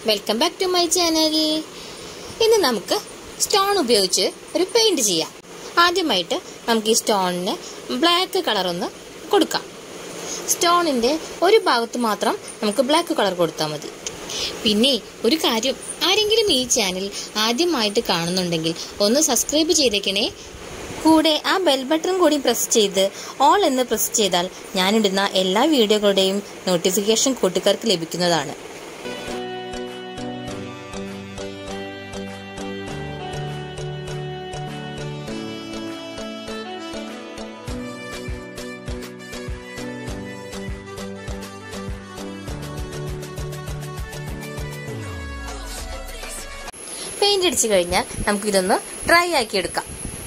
welcome back to my channel ഇന്ന് നമുക്ക് stone ഉപയോഗിച്ച് ഒരു പെയിന്റ് ചെയ്യാം ആദ്യമായിട്ട് നമുക്ക് ഈ സ്റ്റോണിന് ബ്ലാക്ക് കളർ ഒന്ന് കൊടുക്കാം സ്റ്റോണിന്റെ ഒരു ഭാഗത്ത് മാത്രം നമുക്ക് ബ്ലാക്ക് കളർ കൊടുത്താൽ മതി പിന്നെ ഒരു കാര്യം ആരെങ്കിലും ഈ ചാനൽ ആദ്യമായിട്ട് കാണുന്നുണ്ടെങ്കിൽ ഒന്ന് സബ്സ്ക്രൈബ് ചെയ്തേക്കണേ കൂടെ ആ ബെൽ ബട്ടൺ കൂടി പ്രസ് ചെയ്ത് ഓൾ എന്ന് പ്രസ് ചെയ്താൽ ഞാനിടുന്ന എല്ലാ വീഡിയോകളുടെയും നോട്ടിഫിക്കേഷൻ കൂട്ടുകാർക്ക് ലഭിക്കുന്നതാണ് പെയിന്റ് അടിച്ചു കഴിഞ്ഞാൽ നമുക്കിതൊന്ന് ഡ്രൈ ആക്കി എടുക്കാം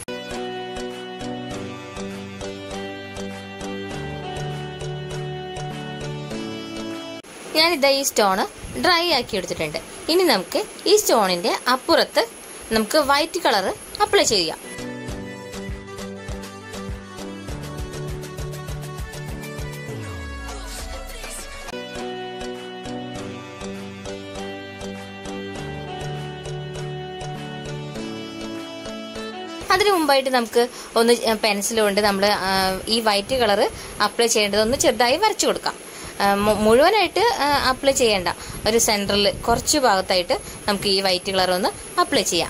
ഞാനിതാ ഈ സ്റ്റോണ് ഡ്രൈ ആക്കി എടുത്തിട്ടുണ്ട് ഇനി നമുക്ക് ഈ സ്റ്റോണിന്റെ അപ്പുറത്ത് നമുക്ക് വൈറ്റ് കളർ അപ്ലൈ ചെയ്യാം അതിനു മുമ്പായിട്ട് നമുക്ക് ഒന്ന് പെൻസിൽ കൊണ്ട് നമ്മൾ ഈ വൈറ്റ് കളർ അപ്ലൈ ചെയ്യേണ്ടത് ഒന്ന് ചെറുതായി വരച്ചു കൊടുക്കാം ആ, മു- മുഴുവനായിട്ട് അപ്ലൈ ചെയ്യേണ്ട ഒരു സെൻറ്ററിൽ കുറച്ച് ഭാഗത്തായിട്ട് നമുക്ക് ഈ വൈറ്റ് കളർ ഒന്ന് അപ്ലൈ ചെയ്യാം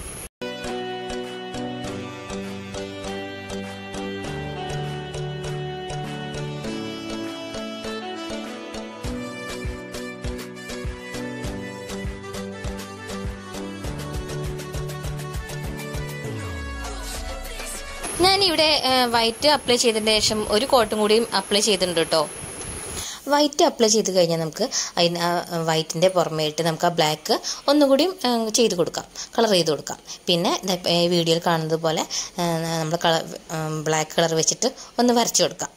ഞാനിവിടെ വൈറ്റ് അപ്ലൈ ചെയ്തതിന് ശേഷം ഒരു കോട്ടും കൂടിയും അപ്ലൈ ചെയ്തിട്ടുണ്ട് കേട്ടോ വൈറ്റ് അപ്ലൈ ചെയ്ത് കഴിഞ്ഞാൽ നമുക്ക് അതിന് ആ വൈറ്റിൻ്റെ പുറമേയിട്ട് നമുക്ക് ആ ബ്ലാക്ക് ഒന്നുകൂടിയും ആ, ചെയ്ത് കൊടുക്കാം കളർ ചെയ്ത് കൊടുക്കാം പിന്നെ ദാ ഇപ്പ ഈ വീഡിയോയിൽ കാണുന്നത് പോലെ നമ്മൾ കളർ ബ്ലാക്ക് കളർ വെച്ചിട്ട് ഒന്ന് വരച്ചു കൊടുക്കാം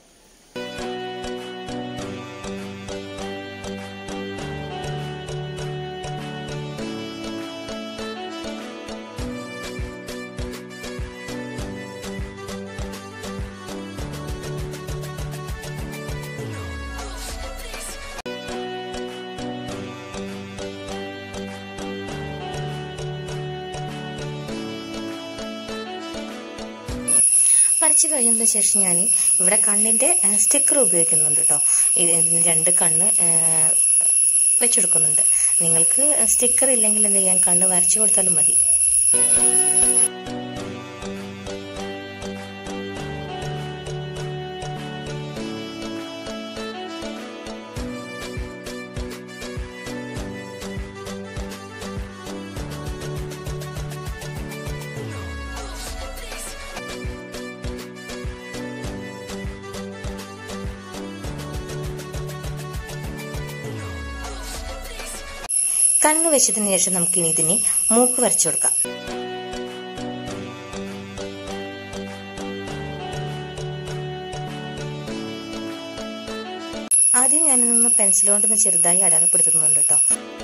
വരച്ചു കഴിഞ്ഞതിന് ശേഷം ഞാൻ ഇവിടെ കണ്ണിൻ്റെ സ്റ്റിക്കർ ഉപയോഗിക്കുന്നുണ്ട് കേട്ടോ ഇതിന് രണ്ട് കണ്ണ് ആ, വെച്ചെടുക്കുന്നുണ്ട് നിങ്ങൾക്ക് സ്റ്റിക്കർ ഇല്ലെങ്കിൽ എന്ത് ചെയ്യാൻ കണ്ണ് വരച്ചു കൊടുത്താലും മതി കണ്ണ് വെച്ചതിന് ശേഷം നമുക്ക് ഇനി ഇതിന് മൂക്ക് വരച്ചു കൊടുക്കാം ആദ്യം ഞാനൊന്ന് പെൻസിൽ കൊണ്ടൊന്ന് ചെറുതായി അടയാളപ്പെടുത്തുന്നുണ്ട് കേട്ടോ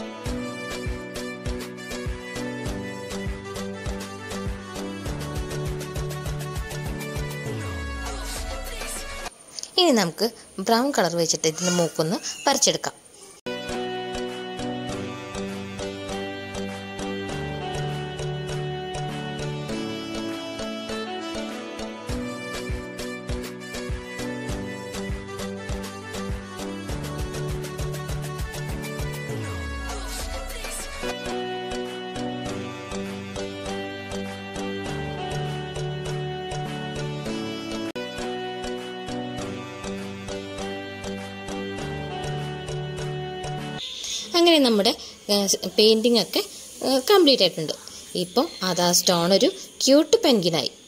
ഇനി നമുക്ക് ബ്രൗൺ കളർ വെച്ചിട്ട് ഇതിന്റെ മൂക്കൊന്ന് വരച്ചെടുക്കാം അങ്ങനെ നമ്മുടെ പെയിൻറ്റിംഗ് ഒക്കെ കംപ്ലീറ്റ് ആയിട്ടുണ്ട് ഇപ്പം അത് ആ സ്റ്റോൺ ഒരു ക്യൂട്ട് പെൻഗിനായി